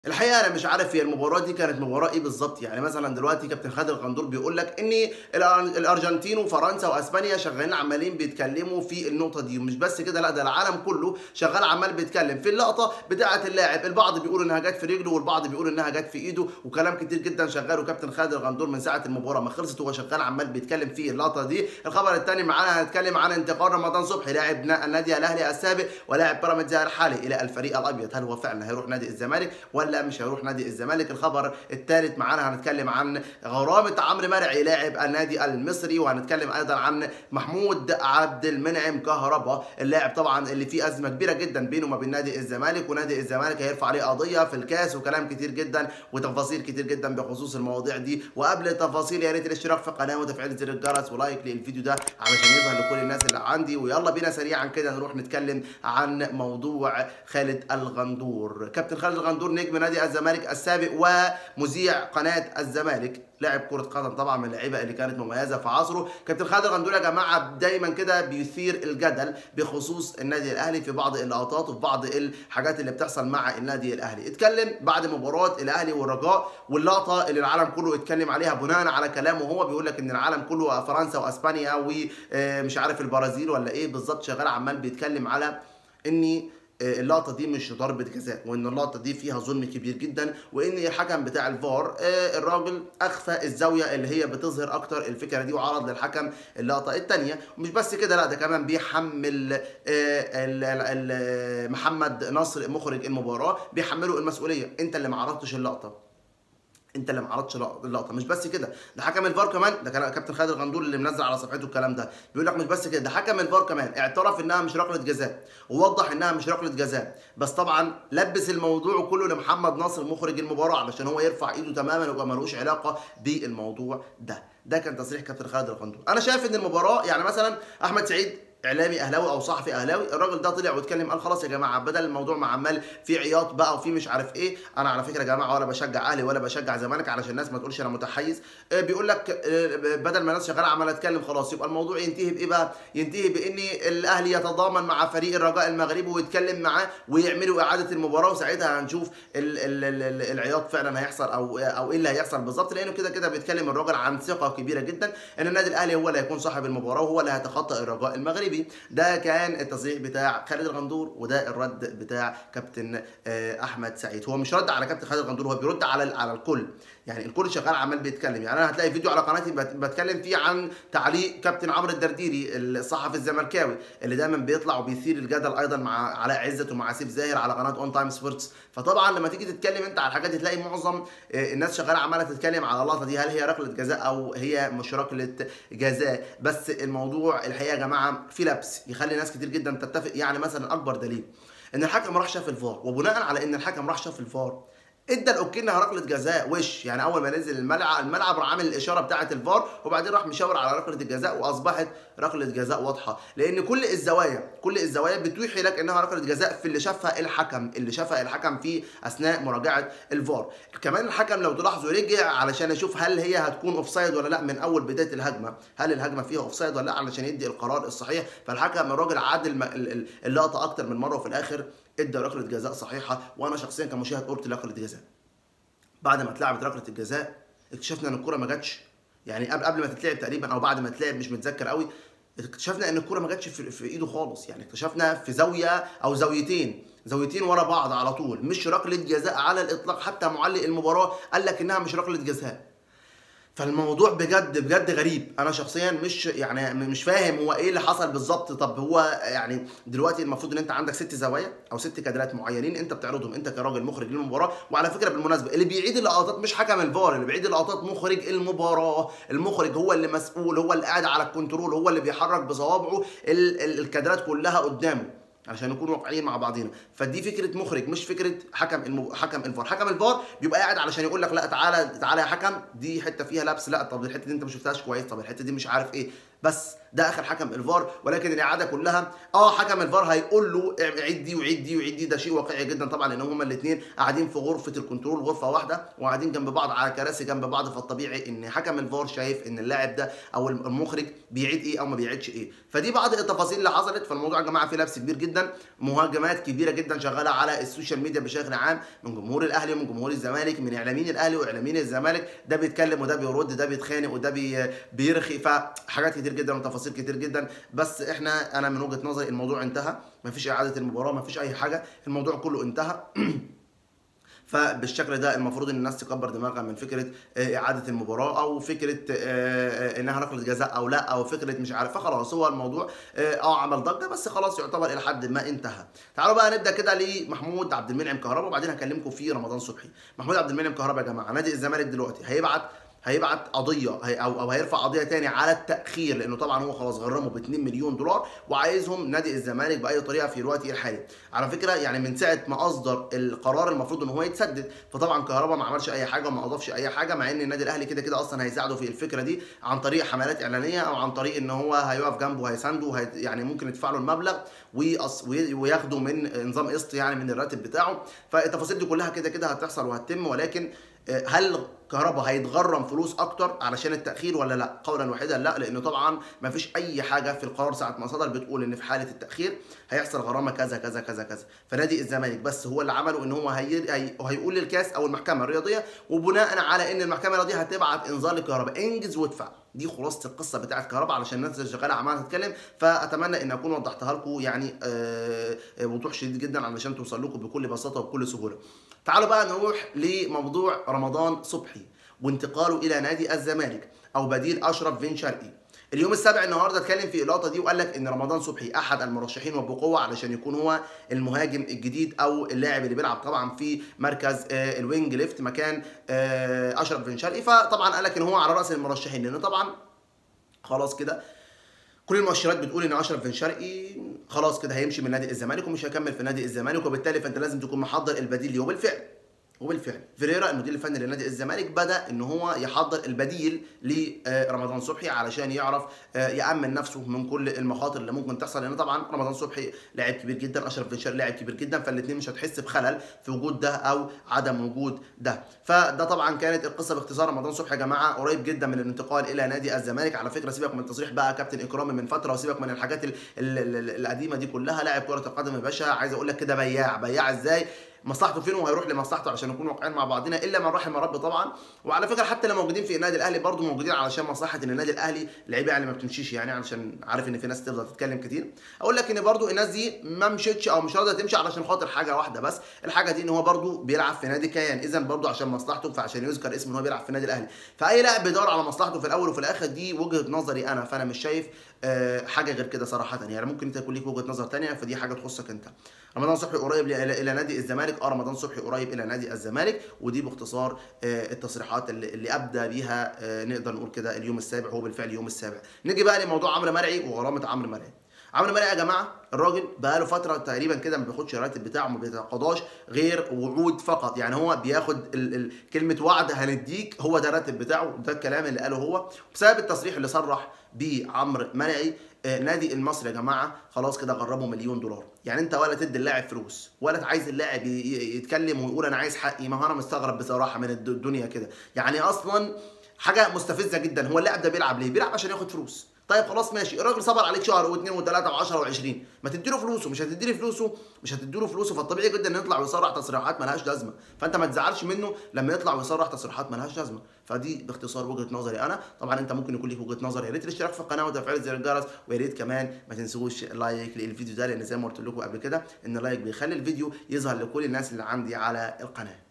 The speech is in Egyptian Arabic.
الحقيقه انا مش عارف هي المباراه دي كانت مباراه ايه بالظبط يعني مثلا دلوقتي كابتن خالد الغندور بيقول لك ان الأر- الارجنتين وفرنسا واسبانيا شغالين عمالين بيتكلموا في النقطه دي ومش بس كده لا ده العالم كله شغال عمال بيتكلم في اللقطه بتاعه اللاعب البعض بيقول انها جت في رجله والبعض بيقول انها جت في ايده وكلام كتير جدا شغال وكابتن خالد الغندور من ساعه المباراه ما خلصت هو شغال عمال بيتكلم في اللقطه دي الخبر الثاني معانا هنتكلم عن انتقال رمضان صبحي لاعب نا- النادي الاهلي السابق ولاعب بيراميدز الحالي الى الفريق الابيض هل هو فعلا هيروح نادي الزمالك ولا مش هيروح نادي الزمالك الخبر الثالث معانا هنتكلم عن غرامه عمرو مرعي لاعب النادي المصري وهنتكلم ايضا عن محمود عبد المنعم كهربا اللاعب طبعا اللي فيه ازمه كبيره جدا بينه وما بين نادي الزمالك ونادي الزمالك هيرفع عليه قضيه في الكاس وكلام كتير جدا وتفاصيل كتير جدا بخصوص المواضيع دي وقبل التفاصيل يا ريت الاشتراك في القناه وتفعيل زر الجرس ولايك للفيديو ده علشان يظهر لكل الناس اللي عندي ويلا بينا سريعا كده نروح نتكلم عن موضوع خالد الغندور كابتن خالد الغندور نجم نادي الزمالك السابق ومذيع قناه الزمالك لاعب كرة قدم طبعا من اللعيبة اللي كانت مميزة في عصره، كابتن خالد الغندور يا جماعة دايما كده بيثير الجدل بخصوص النادي الأهلي في بعض اللقطات وفي بعض الحاجات اللي بتحصل مع النادي الأهلي، اتكلم بعد مباراة الأهلي والرجاء واللقطة اللي العالم كله اتكلم عليها بناء على كلامه هو بيقول لك إن العالم كله فرنسا وأسبانيا ومش عارف البرازيل ولا إيه بالظبط شغال عمال بيتكلم على إن اللقطه دي مش ضربه جزاء وان اللقطه دي فيها ظلم كبير جدا وان الحكم بتاع الفار آه، الراجل اخفى الزاويه اللي هي بتظهر اكتر الفكره دي وعرض للحكم اللقطه الثانيه ومش بس كده لا ده كمان بيحمل آه، ال- ال- ال- محمد نصر مخرج المباراه بيحمله المسؤوليه انت اللي ما عرضتش اللقطه انت اللي ما عرضتش لق- اللقطه مش بس كده ده حكم الفار كمان ده كان كابتن خالد الغندور اللي منزل على صفحته الكلام ده بيقول لك مش بس كده ده حكم الفار كمان اعترف انها مش ركله جزاء ووضح انها مش ركله جزاء بس طبعا لبس الموضوع كله لمحمد ناصر مخرج المباراه علشان هو يرفع ايده تماما ويبقى ملوش علاقه بالموضوع ده ده كان تصريح كابتن خالد الغندور انا شايف ان المباراه يعني مثلا احمد سعيد اعلامي اهلاوي او صحفي اهلاوي الراجل ده طلع واتكلم قال خلاص يا جماعه بدل الموضوع ما عمال في عياط بقى وفي مش عارف ايه انا على فكره يا جماعه ولا بشجع اهلي ولا بشجع زمالك علشان الناس ما تقولش انا متحيز آه، بيقول لك آه، بدل ما الناس شغاله عماله تتكلم خلاص يبقى الموضوع ينتهي بايه بقى ينتهي بان الاهلي يتضامن مع فريق الرجاء المغربي ويتكلم معاه ويعملوا اعاده المباراه وساعتها هنشوف ال ال ال ال العياط فعلا هيحصل او او ايه اللي هيحصل بالظبط لانه كده كده بيتكلم الراجل عن ثقه كبيره جدا ان النادي الاهلي هو اللي هيكون صاحب المباراه وهو اللي هيتخطى الرجاء المغربي ده كان التصريح بتاع خالد الغندور وده الرد بتاع كابتن آه، احمد سعيد هو مش رد على كابتن خالد الغندور هو بيرد على على الكل يعني الكل شغال عمال بيتكلم يعني انا هتلاقي فيديو على قناتي بت- بتكلم فيه عن تعليق كابتن عمرو الدرديري الصحفي الزملكاوي اللي دايما بيطلع وبيثير الجدل ايضا مع علاء عزت ومع سيف زاهر على قناه اون تايم سبورتس فطبعا لما تيجي تتكلم انت على الحاجات دي تلاقي معظم آه، الناس شغاله عماله تتكلم على اللقطه دي هل هي ركله جزاء او هي مش ركله جزاء بس الموضوع الحقيقه يا جماعه في لبس يخلي ناس كتير جدا تتفق يعني مثلا اكبر دليل ان الحكم راح شاف الفار وبناء على ان الحكم راح شاف الفار ادى الاوكي انها ركله جزاء وش يعني اول ما نزل الملعب الملعب راح عامل الاشاره بتاعه الفار وبعدين راح مشاور على ركله الجزاء واصبحت ركله جزاء واضحه لان كل الزوايا كل الزوايا بتوحي لك انها ركله جزاء في اللي شافها الحكم اللي شافها الحكم في اثناء مراجعه الفار كمان الحكم لو تلاحظوا رجع علشان يشوف هل هي هتكون اوفسايد ولا لا من اول بدايه الهجمه هل الهجمه فيها اوفسايد ولا لا علشان يدي القرار الصحيح فالحكم الراجل عادل م- ال- ال- اللقطه اكتر من مره وفي الاخر ادى ركله جزاء صحيحه وانا شخصيا كمشاهد قلت ركله جزاء بعد ما اتلعبت ركله الجزاء اكتشفنا ان الكره ما جاتش يعني قبل قبل ما تتلعب تقريبا او بعد ما تتلعب مش متذكر قوي اكتشفنا ان الكره ما جاتش في, في ايده خالص يعني اكتشفنا في زاويه او زاويتين زاويتين ورا بعض على طول مش ركله جزاء على الاطلاق حتى معلق المباراه قال لك انها مش ركله جزاء فالموضوع بجد بجد غريب انا شخصيا مش يعني مش فاهم هو ايه اللي حصل بالظبط طب هو يعني دلوقتي المفروض ان انت عندك ست زوايا او ست كادرات معينين انت بتعرضهم انت كراجل مخرج للمباراه وعلى فكره بالمناسبه اللي بيعيد اللقطات مش حكم الفار اللي بيعيد اللقطات مخرج المباراه المخرج هو اللي مسؤول هو اللي قاعد على الكنترول هو اللي بيحرك بصوابعه ال- ال- الكادرات كلها قدامه علشان نكون واقعيين مع بعضينا فدي فكره مخرج مش فكره حكم الم... حكم الفار حكم الفار بيبقى قاعد علشان يقول لك لا تعالى تعالى يا حكم دي حته فيها لبس لا طب الحته دي انت ما شفتهاش كويس طب الحته دي مش عارف ايه بس ده اخر حكم الفار ولكن الاعاده كلها اه حكم الفار هيقول له عيد دي وعيد دي وعيد دي ده شيء واقعي جدا طبعا لان هما الاثنين قاعدين في غرفه الكنترول غرفه واحده وقاعدين جنب بعض على كراسي جنب بعض فالطبيعي ان حكم الفار شايف ان اللاعب ده او المخرج بيعيد ايه او ما بيعيدش ايه فدي بعض التفاصيل اللي حصلت فالموضوع يا جماعه فيه لبس كبير جدا مهاجمات كبيره جدا شغاله على السوشيال ميديا بشكل عام من جمهور الاهلي ومن جمهور الزمالك من اعلاميين الاهلي واعلاميين الزمالك ده بيتكلم وده بيرد ده بيتخانق وده بي بيرخي فحاجات كتير جدا وتفاصيل كتير جدا بس احنا انا من وجهه نظري الموضوع انتهى مفيش اعاده المباراه مفيش اي حاجه الموضوع كله انتهى فبالشكل ده المفروض ان الناس تكبر دماغها من فكره اعاده المباراه او فكره انها ركله جزاء او لا او فكره مش عارف فخلاص هو الموضوع اه عمل ضجه بس خلاص يعتبر الى حد ما انتهى تعالوا بقى نبدا كده لمحمود عبد المنعم كهربا وبعدين هكلمكم في رمضان صبحي محمود عبد المنعم كهربا يا جماعه نادي الزمالك دلوقتي هيبعت هيبعت قضيه او او هيرفع قضيه تاني على التاخير لانه طبعا هو خلاص غرمه ب 2 مليون دولار وعايزهم نادي الزمالك باي طريقه في الوقت الحالي على فكره يعني من ساعه ما اصدر القرار المفروض ان هو يتسدد فطبعا كهربا ما عملش اي حاجه وما اضافش اي حاجه مع ان النادي الاهلي كده كده اصلا هيساعده في الفكره دي عن طريق حملات اعلانيه او عن طريق ان هو هيقف جنبه وهيسانده وهي يعني ممكن يدفع له المبلغ وياخده من نظام قسط يعني من الراتب بتاعه فالتفاصيل دي كلها كده كده هتحصل وهتتم ولكن هل كهربا هيتغرم فلوس اكتر علشان التاخير ولا لا قولا واحدا لا لانه طبعا ما فيش اي حاجه في القرار ساعه ما صدر بتقول ان في حاله التاخير هيحصل غرامه كذا كذا كذا كذا فنادي الزمالك بس هو اللي عمله ان هو هي... هي... هيقول للكاس او المحكمه الرياضيه وبناء على ان المحكمه الرياضيه هتبعت انذار لكهربا انجز وادفع دي خلاصه القصه بتاعت كهربا علشان الناس اللي شغاله عماله تتكلم فاتمنى ان اكون وضحتها لكم يعني آه وضوح شديد جدا علشان توصل لكم بكل بساطه وبكل سهوله تعالوا بقى نروح لموضوع رمضان صبحي وانتقاله الى نادي الزمالك او بديل اشرف بن شرقي اليوم السابع النهارده اتكلم في اللقطه دي وقال لك ان رمضان صبحي احد المرشحين وبقوه علشان يكون هو المهاجم الجديد او اللاعب اللي بيلعب طبعا في مركز الوينج ليفت مكان اشرف بن شرقي فطبعا قال لك ان هو على راس المرشحين لان طبعا خلاص كده كل المؤشرات بتقول ان اشرف بن شرقي خلاص كده هيمشي من نادي الزمالك ومش هيكمل في نادي الزمالك وبالتالي فانت لازم تكون محضر البديل ليه وبالفعل وبالفعل فيريرا المدير الفني لنادي الزمالك بدا ان هو يحضر البديل لرمضان صبحي علشان يعرف يامن نفسه من كل المخاطر اللي ممكن تحصل لان طبعا رمضان صبحي لاعب كبير جدا اشرف بن شرقي لاعب كبير جدا فالاثنين مش هتحس بخلل في وجود ده او عدم وجود ده فده طبعا كانت القصه باختصار رمضان صبحي يا جماعه قريب جدا من الانتقال الى نادي الزمالك على فكره سيبك من تصريح بقى كابتن اكرامي من فتره وسيبك من الحاجات ال ال القديمه دي كلها لاعب كره القدم يا باشا عايز اقول لك كده بياع بياع ازاي مصلحته فين وهيروح لمصلحته عشان نكون واقعيين مع بعضنا الا من رحم ربي طبعا وعلى فكره حتى اللي موجودين في النادي الاهلي برضه موجودين علشان مصلحه ان النادي الاهلي لعيبه يعني ما بتمشيش يعني علشان عارف ان في ناس تفضل تتكلم كتير اقول لك ان برضه الناس دي ما مشيتش او مش راضيه تمشي علشان خاطر حاجه واحده بس الحاجه دي ان هو برضه بيلعب في نادي كيان اذا برضه عشان مصلحته فعشان يذكر اسم ان هو بيلعب في النادي الاهلي فاي لاعب بيدور على مصلحته في الاول وفي الاخر دي وجهه نظري انا فانا مش شايف أه حاجه غير كده صراحه يعني ممكن انت يكون ليك وجهه نظر ثانيه فدي حاجه تخصك انت رمضان صبحي قريب الى نادي الزمالك اه رمضان صبحي قريب الى نادي الزمالك ودي باختصار أه التصريحات اللي, اللي ابدى بيها أه نقدر نقول كده اليوم السابع هو بالفعل اليوم السابع نيجي بقى لموضوع عمرو مرعي وغرامه عمرو مرعي عمرو مرعي يا جماعه الراجل بقاله فتره تقريبا كده ما بياخدش الراتب بتاعه ما بيتقاضاش غير وعود فقط يعني هو بياخد ال ال كلمه وعد هنديك هو ده الراتب بتاعه ده الكلام اللي قاله هو بسبب التصريح اللي صرح بيه عمرو مرعي آه نادي المصري يا جماعه خلاص كده غرمه مليون دولار يعني انت ولا تدي اللاعب فلوس ولا عايز اللاعب يتكلم ويقول انا عايز حقي ما هو انا مستغرب بصراحه من الدنيا كده يعني اصلا حاجه مستفزه جدا هو اللاعب ده بيلعب ليه بيلعب عشان ياخد فلوس طيب خلاص ماشي الراجل صبر عليك شهر واثنين وثلاثه و10 و20 ما تديله فلوسه مش هتديله فلوسه مش هتديله فلوسه فالطبيعي جدا انه يطلع ويصرح تصريحات ملهاش لازمه فانت ما تزعلش منه لما يطلع ويصرح تصريحات ملهاش لازمه فدي باختصار وجهه نظري انا طبعا انت ممكن يكون ليك وجهه نظر يا ريت الاشتراك في القناه وتفعيل زر الجرس ويا ريت كمان ما تنسوش لايك للفيديو ده لان زي ما قلت لكم قبل كده ان اللايك بيخلي الفيديو يظهر لكل الناس اللي عندي على القناه